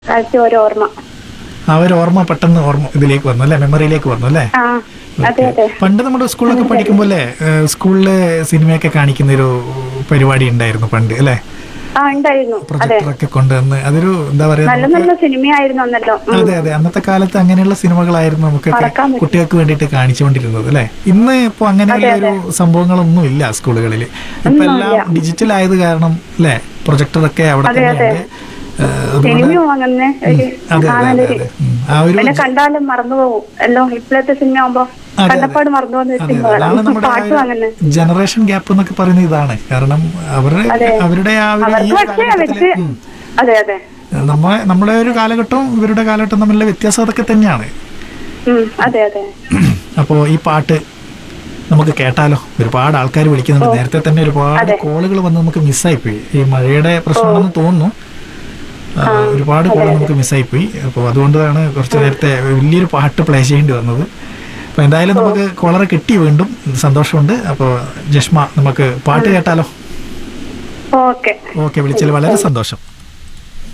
കാലത്തെ ഒരു ഓർമ്മ ആ ഒരു ഓർമ്മ പെട്ടെന്ന് ഓർമ്മ ഇതിലേക്ക് വന്നു അല്ലേ മെമ്മറിയിലേക്ക് വന്നു അല്ലേ ആ അതെ അതെ പണ്ട് നമ്മുടെ സ്കൂളിലൊക്കെ പഠിക്കുമ്പോൾ അല്ലേ സ്കൂളില് സിനിമയൊക്കെ കാണിക്കുന്ന ഒരു പരിപാടി ഉണ്ടായിരുന്നു പണ്ട് അല്ലേ ആ ഉണ്ടായിരുന്നു അതെ പ്രൊജക്ടറൊക്കെ കൊണ്ടുവന്ന് അതൊരു എന്താ പറയാ നല്ല നല്ല സിനിമയായിരുന്നു അന്നല്ലോ ഉം. അതെ അതെ അന്നത്തെ കാലത്ത് അങ്ങനെയുള്ള സിനിമകളായിരുന്നു നമുക്കൊക്കെ മറക്കാൻ പറ്റും. കുട്ടികൾക്ക് വേണ്ടിയിട്ട് കാണിച്ചുകൊണ്ടിരുന്നത് അല്ലേ ഇന്ന് ഇപ്പൊ അങ്ങനെയുള്ള ഒരു സംഭവങ്ങളൊന്നും ഇല്ല സ്കൂളുകളിൽ ഇപ്പൊ എല്ലാം ഡിജിറ്റൽ ആയത് കാരണം അല്ലേ പ്രൊജക്ടറൊക്കെ അവിടെ അതെ, അതെ. തന്നെയുണ്ട് ഏഹ്, അതുകൊണ്ട് സിനിമയും അങ്ങനെ ഒരു അതെ അതെ അതെ കാണാനൊരു അതെ ഉം. ആ ഒരു പിന്നെ കണ്ടാലും മറന്നു പോകും എല്ലോ ഇപ്പോഴത്തെ സിനിമ ആവുമ്പോ അതെ. കണ്ടപ്പാട് മറന്നു പോകുന്ന ഒരു അതെ സിനിമ അതാണ് നമ്മുടെ ആ പാട്ടും അങ്ങനെ ഒരു ജനറേഷൻ ഗ്യാപ്പ് എന്നൊക്കെ പറയുന്നത് ഇതാണ് കാരണം അവരുടെ അതെ. അവരുടെ ആ ഒരു ഈ അവർക്ക് ഒരു പക്ഷേ കാലഘട്ടത്തില് അവർക്ക് ഉം. അതെ അതെ നമ്മ നമ്മുടെ ഒരു കാലഘട്ടവും ഇവരുടെ കാലഘട്ടവും തമ്മിലുള്ള വ്യത്യാസം അതൊക്കെ തന്നെയാണ് ഉം അതെ അതെ അപ്പോൾ ഈ പാട്ട് നമുക്ക് കേട്ടാലോ ഒരുപാട് ആൾക്കാർ വിളിക്കുന്നുണ്ട് നേരത്തെ തന്നെ ഒരുപാട് അതെ. കോളുകൾ വന്ന് നമുക്ക് മിസ്സായിപ്പോയി ഈ മഴയുടെ പ്രശ്നമാണെന്ന് തോന്നുന്നു ആ, ഒരുപാട് കോൾ നമുക്ക് മിസ്സായിപ്പോയി അപ്പോൾ അതുകൊണ്ടാണ് കുറച്ച് നേരത്തെ വലിയൊരു പാട്ട് പ്ലേ ചെയ്യേണ്ടി വന്നത് അപ്പോൾ എന്തായാലും നമുക്ക് കോളറെ കിട്ടി വീണ്ടും സന്തോഷമുണ്ട് അപ്പോൾ ജഷ്മ നമുക്ക് പാട്ട് കേട്ടാലോ ഓക്കെ ഓക്കെ വിളിച്ചതിൽ വളരെ സന്തോഷം